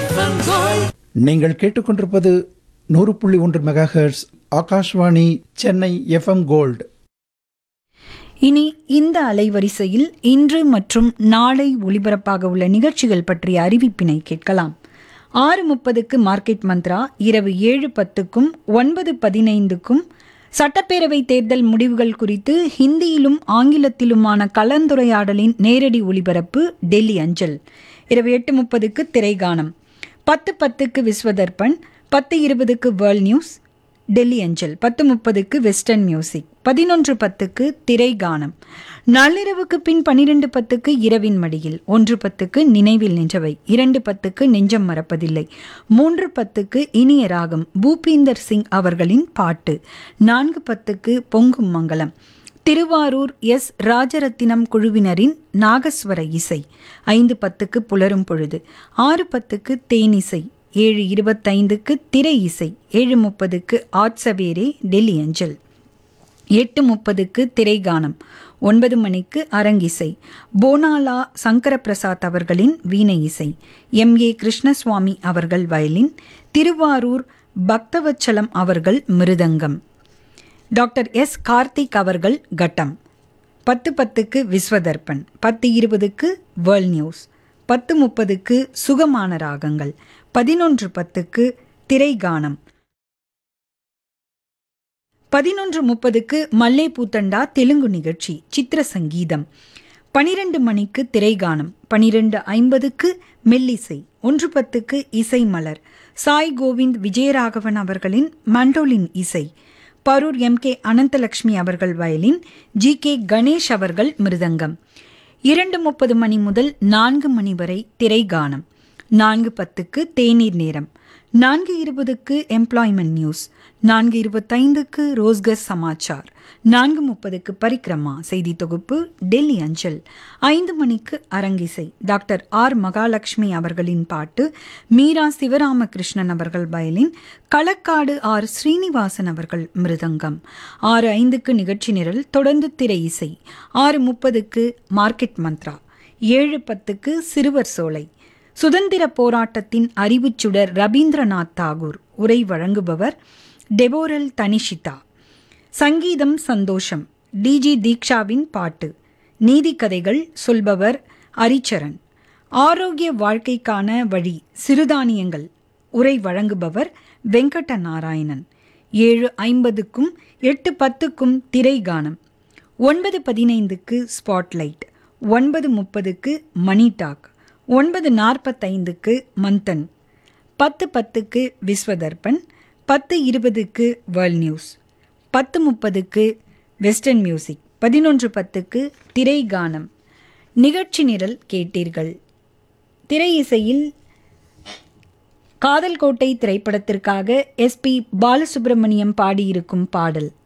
நீங்கள் கேட்டுக்கொண்டிருப்பது நூறு புள்ளி ஒன்று megahertz Akashvani Chennai FM gold இனி இந்த அலைவரிசையில் இன்று மற்றும் நாளை ஒளிபரப்பாக உள்ள நிகழ்ச்சிகள் பற்றிய அறிவிப்பினை கேட்கலாம் ஆறு முப்பதுக்கு மார்க்கெட் மந்த்ரா இரவு ஏழு பத்துக்கும் ஒன்பது பதினைந்துக்கும் சட்டப்பேரவை தேர்தல் முடிவுகள் குறித்து ஹிந்தியிலும் ஆங்கிலத்திலுமான கலந்துரையாடலின் நேரடி ஒளிபரப்பு டெல்லி அஞ்சல் இரவு எட்டு முப்பதுக்கு திரைகானம் பத்து பத்துக்கு விஸ்வதர்பன் பத்து இருபதுக்கு வேர்ல்ட் நியூஸ் டெல்லி அஞ்சல் பத்து முப்பதுக்கு வெஸ்டர்ன் மியூசிக் பதினொன்று பத்துக்கு திரைகானம் நள்ளிரவுக்கு பின் பனிரெண்டு பத்துக்கு இரவின் மடியில் ஒன்று பத்துக்கு நினைவில் நின்றவை இரண்டு பத்துக்கு நெஞ்சம் மறப்பதில்லை மூன்று பத்துக்கு இனிய ராகம் பூபீந்தர் சிங் அவர்களின் பாட்டு நான்கு பத்துக்கு பொங்கும் மங்கலம் திருவாரூர் எஸ் ராஜரத்தினம் குழுவினரின் நாகஸ்வர இசை ஐந்து பத்துக்கு புலரும் பொழுது ஆறு பத்துக்கு தேனிசை ஏழு இருபத்தைந்துக்கு திரை இசை ஏழு முப்பதுக்கு ஆட்சவேரே டெல்லி அஞ்சல் எட்டு முப்பதுக்கு திரைகானம் ஒன்பது மணிக்கு அரங்கிசை போனாலா சங்கர பிரசாத் அவர்களின் வீணை இசை எம் ஏ கிருஷ்ணசுவாமி அவர்கள் வயலின் திருவாரூர் பக்தவச்சலம் அவர்கள் மிருதங்கம் டாக்டர் எஸ் கார்த்திக் அவர்கள் கட்டம் பத்து பத்துக்கு விஸ்வதர்பன் பத்து இருபதுக்கு வேர்ல்ட் நியூஸ் பத்து முப்பதுக்கு சுகமான ராகங்கள் பதினொன்று பத்துக்கு திரைகானம் பதினொன்று முப்பதுக்கு மல்லே பூத்தண்டா தெலுங்கு நிகழ்ச்சி சித்திர சங்கீதம் பனிரெண்டு மணிக்கு திரைகானம் பனிரெண்டு ஐம்பதுக்கு மெல்லிசை ஒன்று பத்துக்கு இசை மலர் சாய் கோவிந்த் விஜயராகவன் அவர்களின் மண்டோலின் இசை பரூர் எம் கே அனந்தலட்சுமி அவர்கள் வயலின் ஜி கே கணேஷ் அவர்கள் மிருதங்கம் இரண்டு முப்பது மணி முதல் நான்கு மணி வரை திரைகானம் நான்கு பத்துக்கு தேநீர் நேரம் நான்கு இருபதுக்கு எம்ப்ளாய்மெண்ட் நியூஸ் நான்கு இருபத்தைந்துக்கு ரோஸ்கர் சமாச்சார் நான்கு முப்பதுக்கு பரிக்ரமா செய்தி தொகுப்பு டெல்லி அஞ்சல் ஐந்து மணிக்கு அரங்கிசை டாக்டர் ஆர் மகாலட்சுமி அவர்களின் பாட்டு மீரா சிவராமகிருஷ்ணன் அவர்கள் வயலின் களக்காடு ஆர் ஸ்ரீனிவாசன் அவர்கள் மிருதங்கம் ஆறு ஐந்துக்கு நிகழ்ச்சி நிரல் தொடர்ந்து திரை இசை ஆறு முப்பதுக்கு மார்க்கெட் மந்த்ரா ஏழு பத்துக்கு சிறுவர் சோலை சுதந்திர போராட்டத்தின் அறிவுச்சுடர் ரவீந்திரநாத் தாகூர் உரை வழங்குபவர் டெபோரல் தனிஷிதா சங்கீதம் சந்தோஷம் டிஜி தீக்ஷாவின் பாட்டு நீதிக்கதைகள் சொல்பவர் அரிச்சரன் ஆரோக்கிய வாழ்க்கைக்கான வழி சிறுதானியங்கள் உரை வழங்குபவர் வெங்கட நாராயணன் ஏழு ஐம்பதுக்கும் எட்டு பத்துக்கும் திரைகானம் ஒன்பது பதினைந்துக்கு ஸ்பாட்லைட் ஒன்பது முப்பதுக்கு மணி டாக் ஒன்பது நாற்பத்தைந்துக்கு மந்தன் பத்து பத்துக்கு விஸ்வதர்பன் பத்து இருபதுக்கு வேர்ல்ட் நியூஸ் பத்து முப்பதுக்கு வெஸ்டர்ன் மியூசிக் பதினொன்று பத்துக்கு திரைகானம் நிகழ்ச்சி நிரல் கேட்டீர்கள் திரை இசையில் காதல் கோட்டை திரைப்படத்திற்காக எஸ்பி பாலசுப்ரமணியம் பாடியிருக்கும் பாடல்